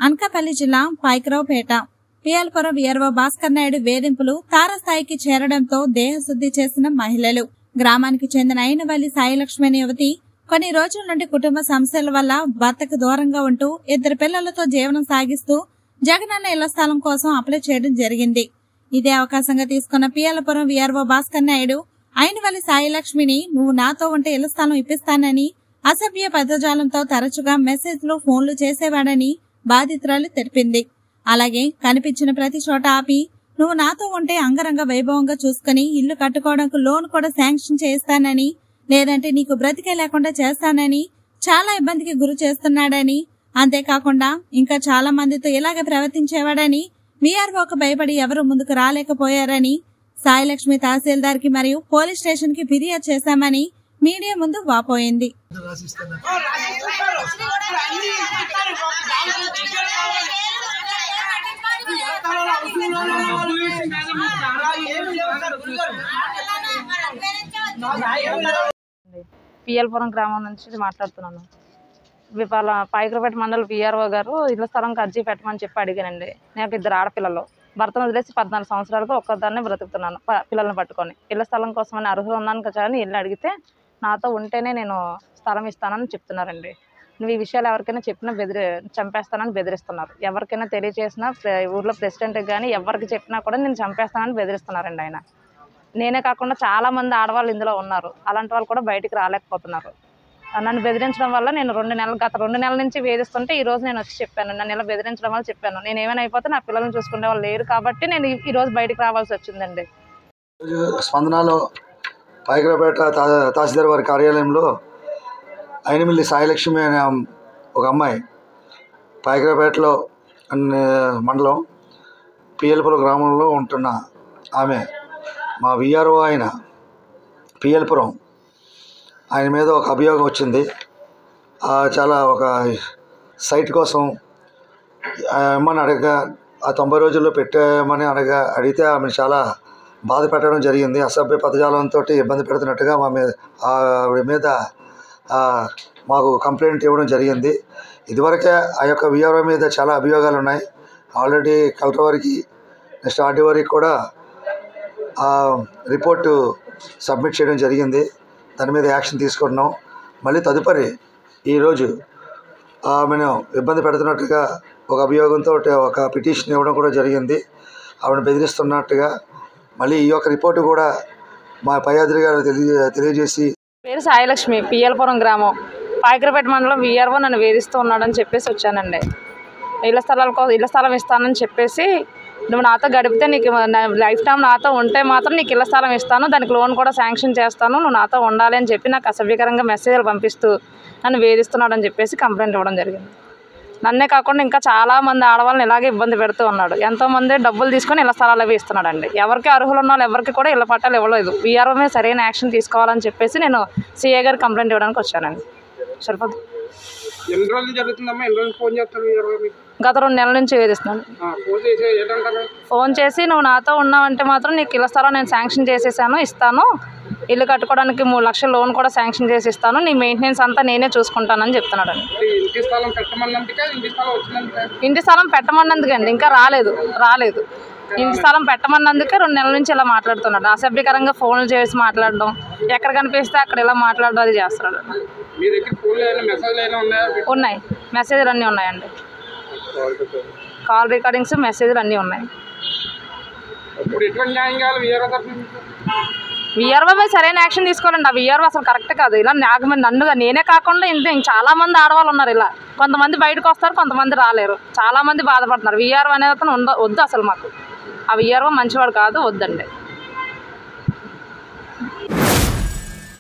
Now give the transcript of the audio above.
అనకాపల్లి జిల్లా పైకరావుపేట పియల్పురం వీఆర్ఓ భాస్కర్ నాయుడు వేధింపులు తారస్థాయికి చేరడంతో దేహశుద్ధి చేసిన మహిళలు గ్రామానికి చెందిన అయినవల్లి సాయిలక్ష్మి అనే యువతి కొన్ని రోజుల నుండి కుటుంబ సమస్యల వల్ల భర్తకు దూరంగా ఉంటూ ఇద్దరు పిల్లలతో జీవనం సాగిస్తూ జగనన్న ఇళ్ల స్థలం కోసం అప్లై చేయడం జరిగింది ఇదే అవకాశంగా తీసుకున్న పియలపురం వీఆర్ఓ భాస్కర్ నాయుడు అయినవల్లి సాయిలక్ష్మిని నువ్వు నాతో ఉంటే ఇళ్ల స్థలం ఇప్పిస్తానని అసభ్య పదజాలంతో తరచుగా మెసేజ్లు ఫోన్లు చేసేవాడని బాధితురాలు తెలిపింది అలాగే కనిపించిన ప్రతి చోట ఆపి నువ్వు నాతో ఉంటే అంగరంగ వైభవంగా చూసుకుని ఇల్లు కట్టుకోవడానికి లోన్ కూడా శాంక్షన్ చేస్తానని లేదంటే నీకు బ్రతికే లేకుండా చేస్తానని చాలా ఇబ్బందికి గురి చేస్తున్నాడని అంతేకాకుండా ఇంకా చాలా మందితో ఇలాగే ప్రవర్తించేవాడని వీఆర్ఓకు భయపడి ఎవరు ముందుకు రాలేకపోయారని సాయిలక్ష్మి తహసీల్దార్కి మరియు పోలీస్ స్టేషన్ కి ఫిర్యాదు చేశామని మీడియా ముందు వాపోయింది పిఎల్పురం గ్రామం నుంచి మాట్లాడుతున్నాను వాళ్ళ పైకరపేట మండలి పిఆర్ఓ గారు ఇళ్ల స్థలంకి అర్జీ పెట్టమని చెప్పి అడిగానండి నాకు ఇద్దరు ఆడపిల్లలు భర్తను వదిలేసి పద్నాలుగు సంవత్సరాలకు ఒక్కదాన్నే బ్రతుకుతున్నాను ప- పిల్లల్ని పట్టుకొని ఇళ్ల స్థలం కోసమని అర్హులు ఉన్నాను కదా అని ఇల్లు అడిగితే నాతో ఉంటేనే నేను స్థలం ఇస్తానని చెప్తున్నారండి నువ్వు ఈ విషయాలు ఎవరికైనా చెప్పినా బెదిరి చంపేస్తానని బెదిరిస్తున్నారు ఎవరికైనా తెలియజేసినా ప్రె- ఊర్లో ప్రెసిడెంట్కి కానీ ఎవరికి చెప్పినా కూడా నేను చంపేస్తానని బెదిరిస్తున్నారండి ఆయన నేనే కాకుండా చాలా మంది ఆడవాళ్ళు ఇందులో ఉన్నారు అలాంటి వాళ్ళు కూడా బయటికి రాలేకపోతున్నారు నన్ను బెదిరించడం వల్ల నేను రెండు నెలలు గత రెండు నెలల నుంచి వేధిస్తుంటే ఈ రోజు నేను వచ్చి చెప్పాను నన్ను ఇలా బెదిరించడం వల్ల చెప్పాను నేను ఏమైనా అయిపోతే నా పిల్లల్ని చూసుకునే వాళ్ళు లేరు కాబట్టి నేను ఈ- ఈ రోజు బయటికి రావాల్సి వచ్చిందండి ఈరోజు స్పందనలో పైకరపేట తా తహసీల్దార్ వారి కార్యాలయంలో అయినమిల్లి సాయిలక్ష్మి అనే అమ్- ఒక అమ్మాయి పైకరపేటలో అనే మండలం పిఎల్పురం గ్రామంలో ఉంటున్న ఆమె మా విఆర్ఓ అయిన పిఎల్పురం ఆయన మీద ఒక అభియోగం వచ్చింది ఆ చాలా ఒక సైట్ కోసం ఆ అమ్మని అడగగా ఆ తొంభై రోజుల్లో పెట్టామని అనగా అడిగితే ఆమెను చాలా బాధ పెట్టడం జరిగింది అసభ్య పదజాలంతో ఇబ్బంది పెడుతున్నట్టుగా మా మీద ఆవిడ మీద ఆ, మాకు కంప్లైంట్ ఇవ్వడం జరిగింది ఇదివరకే ఆ యొక్క విఆర్ఓ మీద చాలా అభియోగాలు ఉన్నాయి ఆల్రెడీ కలెక్టర్ వారికి నెక్స్ట్ ఆర్డీ వారికి కూడా ఆ రిపోర్టు సబ్మిట్ చేయడం జరిగింది దాని మీద యాక్షన్ తీసుకుంటున్నాం మళ్ళీ తదుపరి ఈరోజు ఆమెను ఇబ్బంది పెడుతున్నట్టుగా ఒక అభియోగంతో ఒక పిటిషన్ ఇవ్వడం కూడా జరిగింది ఆవిడ బెదిరిస్తున్నట్టుగా మళ్ళీ ఈ యొక్క రిపోర్టు కూడా మా పై అధికారి గారు తెలియ తెలియజేసి పేరు సాయిలక్ష్మి పిఎల్పురం గ్రామం పాయకరపేట మండలం విఆర్ఓ నన్ను వేధిస్తూ ఉన్నాడని చెప్పేసి వచ్చానండి ఇళ్ల స్థలాల కోసం ఇళ్ల స్థలం ఇస్తానని చెప్పేసి నువ్వు నాతో గడిపితే నీకు లైఫ్ టైం నాతో ఉంటే మాత్రం నీకు ఇళ్ల స్థలం ఇస్తాను దానికి లోన్ కూడా శాంక్షన్ చేస్తాను నువ్వు నాతో ఉండాలి అని చెప్పి నాకు అసభ్యకరంగా మెసేజ్లు పంపిస్తూ నన్ను వేధిస్తున్నాడని చెప్పేసి కంప్లైంట్ ఇవ్వడం జరిగింది నన్నే కాకుండా ఇంకా చాలా మంది ఆడవాళ్ళని ఇలాగే ఇబ్బంది పెడుతూ ఉన్నాడు ఎంతో మంది డబ్బులు తీసుకొని ఇళ్ల స్థలాలు అవి ఇస్తున్నాడండి ఎవరికి అర్హులు ఉన్న వాళ్ళు ఎవరికి కూడా ఇళ్ల పట్టాలు ఇవ్వలేదు వీఆర్ఓ మీద సరైన యాక్షన్ తీసుకోవాలని చెప్పేసి నేను సీఏ గారికి కంప్లైంట్ ఇవ్వడానికి వచ్చానండి సరిపోదు ఎన్ని రోజులు జరుగుతుందమ్మా ఎన్ని రోజులు ఫోన్ చేస్తారు ఇరవై మీకు గత రెండు నెలల నుంచి వేధిస్తున్నాను ఆ, ఫోన్ చేసి ఏంటంటారు ఫోన్ చేసి నువ్వు నాతో ఉన్నావంటే మాత్రం నీకు ఇళ్ల స్థలం నేను శాంక్షన్ చేసేసాను ఇస్తాను ఇల్లు కట్టుకోవడానికి మూడు లక్షల లోన్ కూడా శాంక్షన్ చేసి ఇస్తాను నీ మెయింటెనెన్స్ అంతా నేనే చూసుకుంటానని చెప్తున్నాడండి అంటే ఇంటి స్థలం పెట్టమన్నందుకే ఇంటి స్థలం వచ్చినందుకే ఇంటి స్థలం పెట్టమన్నందుకండి ఇంకా రాలేదు రాలేదు ఇంటి స్థలం పెట్టమన్నందుకే రెండు నెలల నుంచి ఇలా మాట్లాడుతున్నాడు అసభ్యకరంగా ఫోన్లు చేసి మాట్లాడడం ఎక్కడ కనిపిస్తే అక్కడ ఇలా మాట్లాడడం అది చేస్తున్నాడు మీ దగ్గర ఫోన్లు అయినా మెసేజ్లు అయినా ఉన్నాయా ఉన్నాయి మెసేజ్లు అన్నీ ఉన్నాయండి కాల్ రికార్డింగ్స్ మెసేజ్లు అన్నీ ఉన్నాయి ఇప్పుడు ఎటువంటి న్యాయం కావాలి వీఆర్ఓ తరఫున మీకు? విఆర్ఓ మీద సరైన యాక్షన్ తీసుకోవాలండి ఆ విఆర్ఓ అసలు కరెక్ట్ కాదు ఇలా నాకు మీద నన్నుగా నేనే కాకుండా ఇంత ఇంక చాలా మంది ఆడవాళ్ళు ఉన్నారు ఇలా కొంతమంది బయటకు వస్తారు కొంతమంది రాలేరు చాలా మంది బాధపడుతున్నారు విఆర్ఓ అనేది అతను ఉండ వద్దు అసలు మాకు ఆ విఆర్ఓ మంచివాడు కాదు వద్దండి